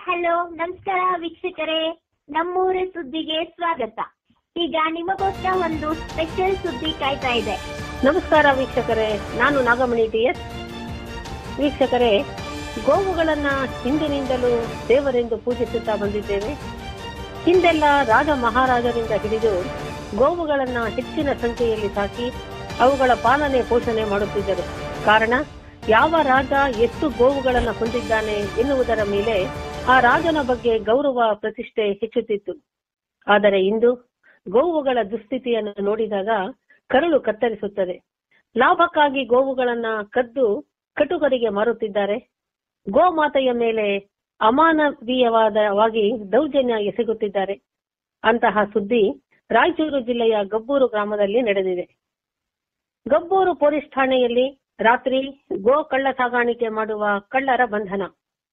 hello ನಮಸ್ಕಾರ ವೀಕ್ಷಕರೇ ನಮ್ಮೂರ ಸುದ್ದಿಗೆ ಸ್ವಾಗತ ಈಗ ನಿಮಗೋಸ್ಕರ ಒಂದು ಸ್ಪೆಷಲ್ ಸುದ್ದಿ ಕಾಯ್ತಾ ಇದೆ ನಮಸ್ಕಾರ ವೀಕ್ಷಕರೇ ನಾನು ನಾಗಮಣಿ ಟಿ ಎಸ್ ವೀಕ್ಷಕರೇ ಗೋವುಗಳನ್ನ ಹಿಂದಿನಿಂದಲೂ ದೇವರೆಂದು ಪೂಜಿಸುತ್ತಾ ಬಂದಿದ್ದೇವೆ ಹಿಂದೆಲ್ಲ ರಾಜ ಮಹಾರಾಜರಿಂದ ಹಿಡಿದು ಗೋವುಗಳನ್ನ ಹೆಚ್ಚಿನ ಸಂಖ್ಯೆಯಲ್ಲಿ ಸಾಕಿ ಅವುಗಳ ಪಾಲನೆ ಪೋಷಣೆ ಮಾಡುತ್ತಿದ್ದರು ಕಾರಣ ಯಾವ ರಾಜ ಎಷ್ಟು ಗೋವುಗಳನ್ನು ಹೊಂದಿದ್ದಾನೆ ಎನ್ನುವುದರ ಮೇಲೆ ಆ ರಾಜನ ಬಗ್ಗೆ ಗೌರವ ಪ್ರತಿಷ್ಠೆ ಹೆಚ್ಚುತ್ತಿತ್ತು ಆದರೆ ಇಂದು ಗೋವುಗಳ ದುಸ್ಥಿತಿಯನ್ನು ನೋಡಿದಾಗ ಕರುಳು ಕತ್ತರಿಸುತ್ತದೆ ಲಾಭಕ್ಕಾಗಿ ಗೋವುಗಳನ್ನ ಕದ್ದು ಕಟುಕರಿಗೆ ಮಾರುತ್ತಿದ್ದಾರೆ ಗೋಮಾತೆಯ ಮೇಲೆ ಅಮಾನವೀಯವಾದವಾಗಿ ದೌರ್ಜನ್ಯ ಎಸಗುತ್ತಿದ್ದಾರೆ ಅಂತಹ ಸುದ್ದಿ ರಾಯಚೂರು ಜಿಲ್ಲೆಯ ಗಬ್ಬೂರು ಗ್ರಾಮದಲ್ಲಿ ನಡೆದಿದೆ ಗಬ್ಬೂರು ಪೊಲೀಸ್ ಠಾಣೆಯಲ್ಲಿ ರಾತ್ರಿ ಗೋ ಕಳ್ಳ ಸಾಗಾಣಿಕೆ ಮಾಡುವ ಕಳ್ಳರ ಬಂಧನ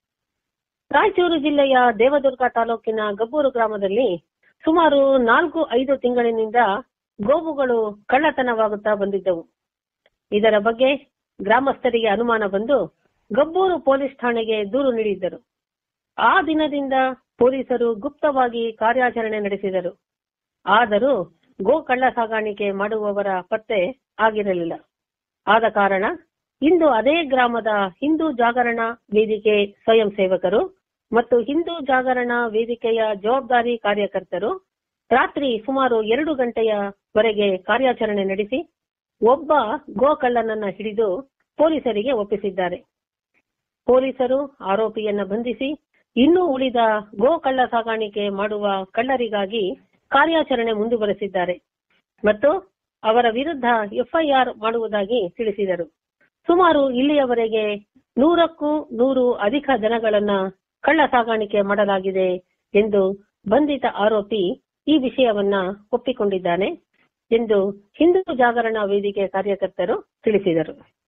ರಾಯಚೂರು ಜಿಲ್ಲೆಯ ದೇವದುರ್ಗ ತಾಲೂಕಿನ ಗಬ್ಬೂರು ಗ್ರಾಮದಲ್ಲಿ ಸುಮಾರು ನಾಲ್ಕು ಐದು ತಿಂಗಳಿನಿಂದ ಗೋವುಗಳು ಕಳ್ಳತನವಾಗುತ್ತಾ ಬಂದಿದ್ದವು ಇದರ ಬಗ್ಗೆ ಗ್ರಾಮಸ್ಥರಿಗೆ ಅನುಮಾನ ಬಂದು ಗಬ್ಬೂರು ಪೊಲೀಸ್ ಠಾಣೆಗೆ ದೂರು ನೀಡಿದ್ದರು ಆ ದಿನದಿಂದ ಪೊಲೀಸರು ಗುಪ್ತವಾಗಿ ಕಾರ್ಯಾಚರಣೆ ನಡೆಸಿದರು ಆದರೂ ಗೋ ಕಳ್ಳ ಸಾಗಾಣಿಕೆ ಮಾಡುವವರ ಪತ್ತೆ ಆಗಿರಲಿಲ್ಲ ಆದ ಕಾರಣ ಇಂದು ಅದೇ ಗ್ರಾಮದ ಹಿಂದೂ ಜಾಗರಣ ವೇದಿಕೆ ಸ್ವಯಂ ಸೇವಕರು ಮತ್ತು ಹಿಂದೂ ಜಾಗರಣ ವೇದಿಕೆಯ ಜವಾಬ್ದಾರಿ ಕಾರ್ಯಕರ್ತರು ರಾತ್ರಿ ಸುಮಾರು ಎರಡು ಗಂಟೆಯವರೆಗೆ ಕಾರ್ಯಾಚರಣೆ ನಡೆಸಿ ಒಬ್ಬ ಗೋ ಕಳ್ಳನನ್ನ ಹಿಡಿದು ಪೊಲೀಸರಿಗೆ ಒಪ್ಪಿಸಿದ್ದಾರೆ ಪೊಲೀಸರು ಆರೋಪಿಯನ್ನ ಬಂಧಿಸಿ ಇನ್ನೂ ಉಳಿದ ಗೋ ಕಳ್ಳ ಸಾಗಾಣಿಕೆ ಮಾಡುವ ಕಳ್ಳರಿಗಾಗಿ ಕಾರ್ಯಾಚರಣೆ ಮುಂದುವರೆಸಿದ್ದಾರೆ ಮತ್ತು ಅವರ ವಿರುದ್ಧ ಎಫ್ಐಆರ್ ಮಾಡುವುದಾಗಿ ತಿಳಿಸಿದರು ಸುಮಾರು ಇಲ್ಲಿಯವರೆಗೆ ನೂರಕ್ಕೂ ನೂರು ಅಧಿಕ ಜನಗಳನ್ನ ಕಳ್ಳ ಸಾಗಾಣಿಕೆ ಮಾಡಲಾಗಿದೆ ಎಂದು ಬಂಧಿತ ಆರೋಪಿ ಈ ವಿಷಯವನ್ನ ಒಪ್ಪಿಕೊಂಡಿದ್ದಾನೆ ಎಂದು ಹಿಂದೂ ಜಾಗರಣ ವೇದಿಕೆ ಕಾರ್ಯಕರ್ತರು ತಿಳಿಸಿದರು